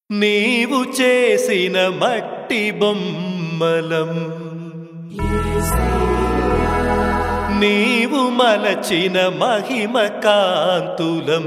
నీవు చేసిన మట్టి బొమ్మలం నీవు మలచిన మహిమ కాంతులం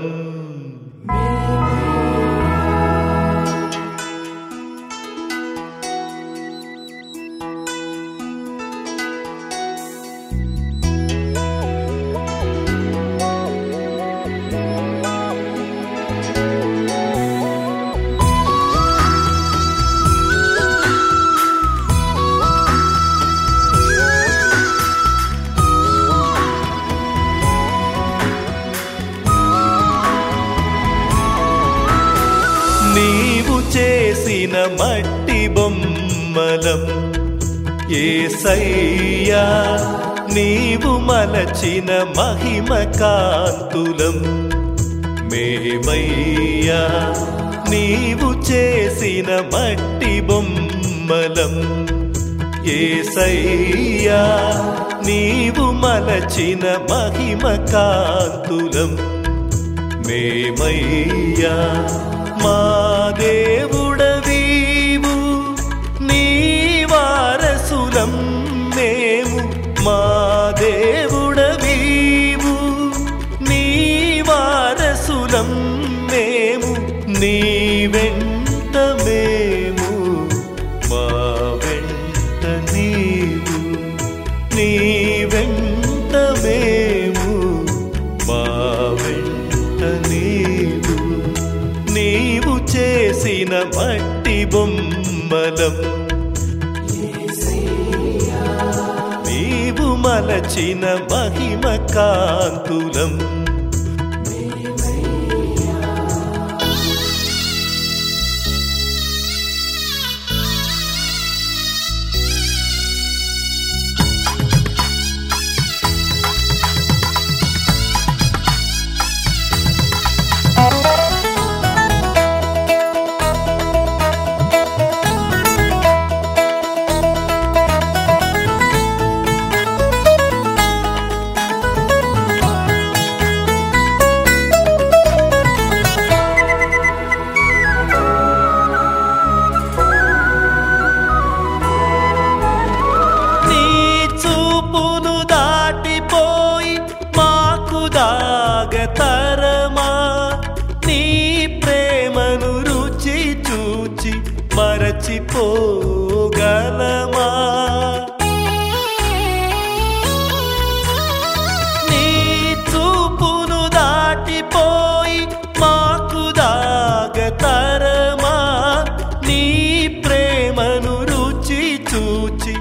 నీవు చేసిన మట్టి బొమ్మలం ఏసయ్యా నీవు మలచిన మహిమ కాంతులం మేమయ్యా నీవు చేసిన మట్టి బొమ్మలం ఏసయ్యా నీవు మలచిన మహిమ కాంతులం మేమయ్యా మా దేవుడవీవు నీ వారసులం మేము మా దేవుడవీవు నీ వారసులం మేము నీ వెంట మేము మా వెంట నీవు నీ వెంట మేము మా వెంట నీవు నీవు చేసిన మట్టి బొమ్మలం నీవు మలచిన మహిమ కాంతులం నీ చూపును దాటిపోయి మాకు దాగతరమా నీ ప్రేమను రుచి చూచి మరచిపోగలమా నీ చూపును దాటిపోయి మాకు దాగతరమా నీ ప్రేమను రుచి చూచి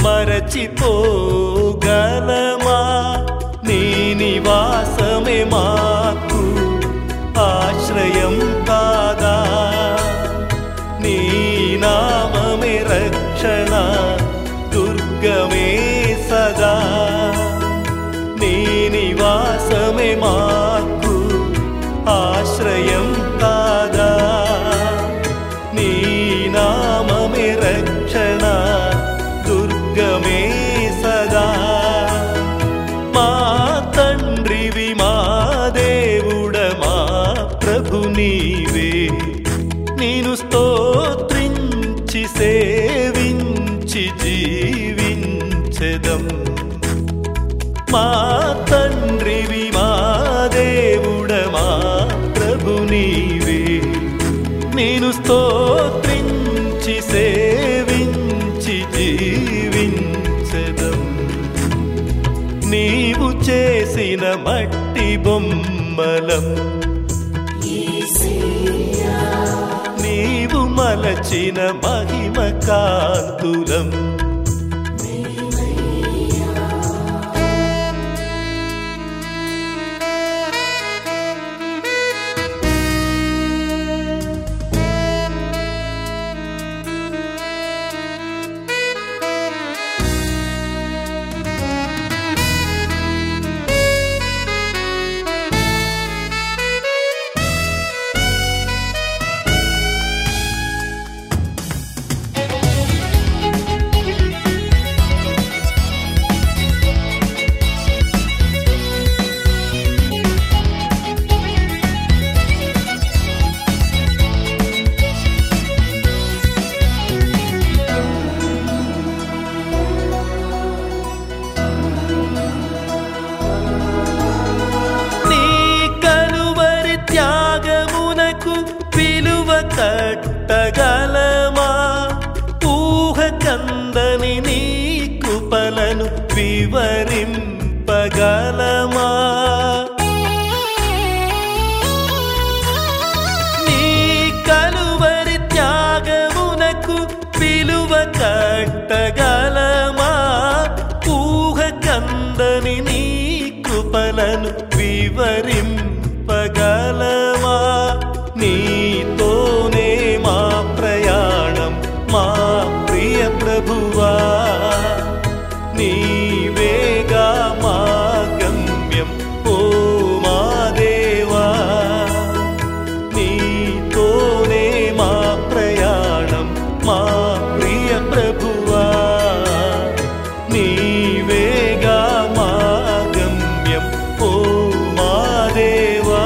మరచిపోగలమా నీ నివాసమే మాకు ఆశ్రయం కాదా నీ నామమే రక్షణ దుర్గమే సదా నీ నివాసమే మాకు ఆశ్రయం కాదా నీ నామమే రక్షణ దుర్గమే సదా మా తండ్రివి మా దేవుడ మా ప్రభు నీవే నేను స్తోత్రించి సేవించి జీవించెదం మా తండ్రివి మా దేవుడ మా ప్రభు నీవే నేను స్తోత్రించి సేవించి జీవించెదం నీవు చేసిన మట్టి బొమ్మలం నీవు మలచిన మహిమ కాంతులం కట్టగలమా ఊహ కందని నీ కృపలను వివరింపగలమా నీ కలువరి త్యాగమునకు విలువ కట్టగలమా ఊహ కందని నీ కృపలను వివరింపగలమా నీతోనే మా ప్రయాణం మా ప్రియ ప్రభువా నీవేగా మా గమ్యం ఓ మా దేవా నీతోనే మా ప్రయాణం మా ప్రియ ప్రభువా నీవేగా మా గమ్యం ఓ మా దేవా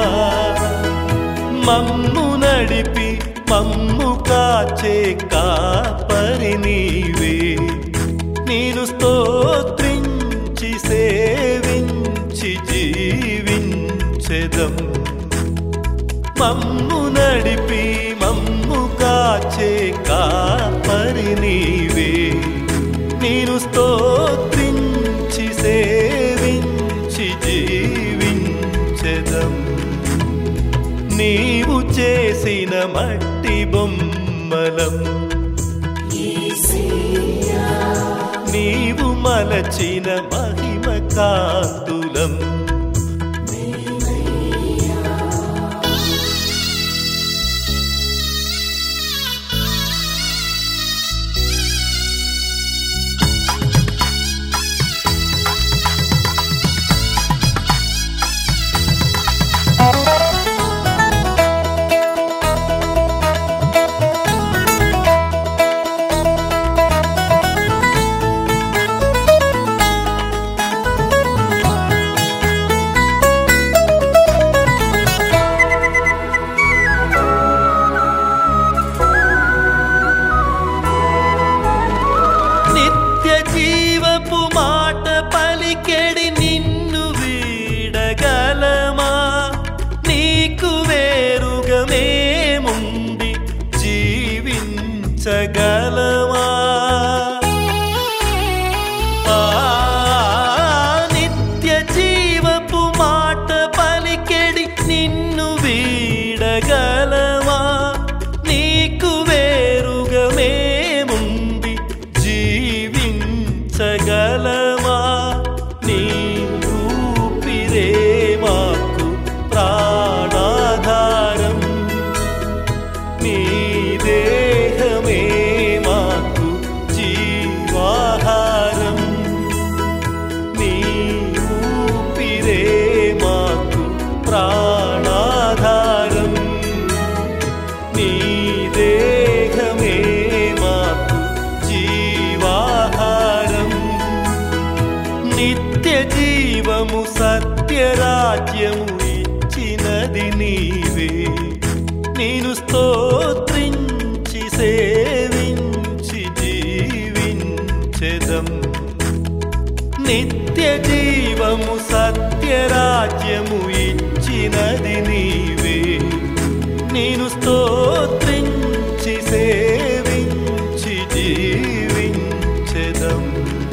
మమ్ము నడిపి మమ్ము కాచే కాపరి నీవే నేను స్తోత్రించి సేవించి జీవించెదం మమ్ము నడిపి మమ్ము కాచే కాపరి నీవే నేను స్తోత్రించి సేవించి జీవించెదం నీవు చేసిన మట్టి బొమ్మలం నీవు మలచిన మహిమ కాంతులం నిత్య జీవపు మాట పలికెడి నిన్ను వీడగలమా నీకు వేరుగా మేముండి జీవించగలమా ఆ, నిత్య జీవపు మాట పలికెడి నిన్ను వీడగలమా నీకు వేరుగా మేముండి జీవించగలమా నీ ఊపిరే మాకు ప్రాణాధారం నీ దేహమే మాకు జీవాహారం నీ ఊపిరే మాకు ప్రాణాధారం నీ దేహమే మాకు జీవాహారం నిత్య జీవము సత్యరాజ్యము ఇచ్చినది నీవే నేను స్తోత్రించి సేవించి జీవించెదం నిత్య జీవము సత్యరాజ్యము ఇచ్చినది నీవే నేను స్తోత్రించి సేవించి జీవించెదం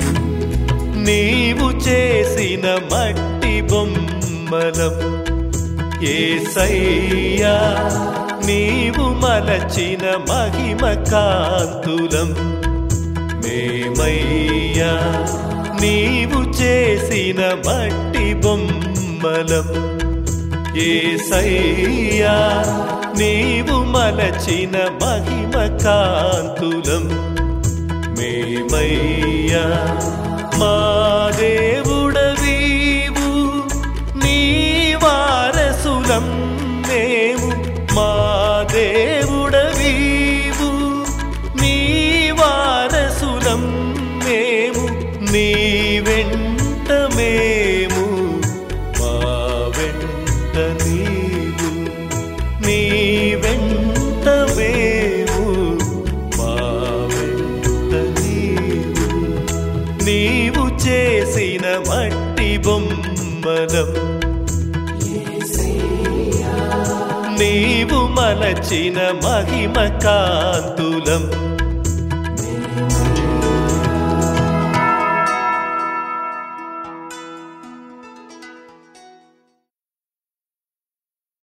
నీవు చేసిన మట్టి బొమ్మలం ఏసయ్యా నీవు మలచిన మహిమ కాంతులం మేమయ్యా నీవు చేసిన మట్టి బొమ్మలం ఏసయ్యా నీవు మలచిన మహిమ కాంతులం మేమయ్యా మా దేవుడవీవు నీ వారసులం మేము మా దేవుడవీవు నీ వారసులం మేము నీ వెంట మేము మా వెంట నీవు నీ వెంట మేము మా వెంట నీవు నీవు చేసిన మట్టి బొమ్మలం నీవు నీవు మలచిన మహిమ కాంతులం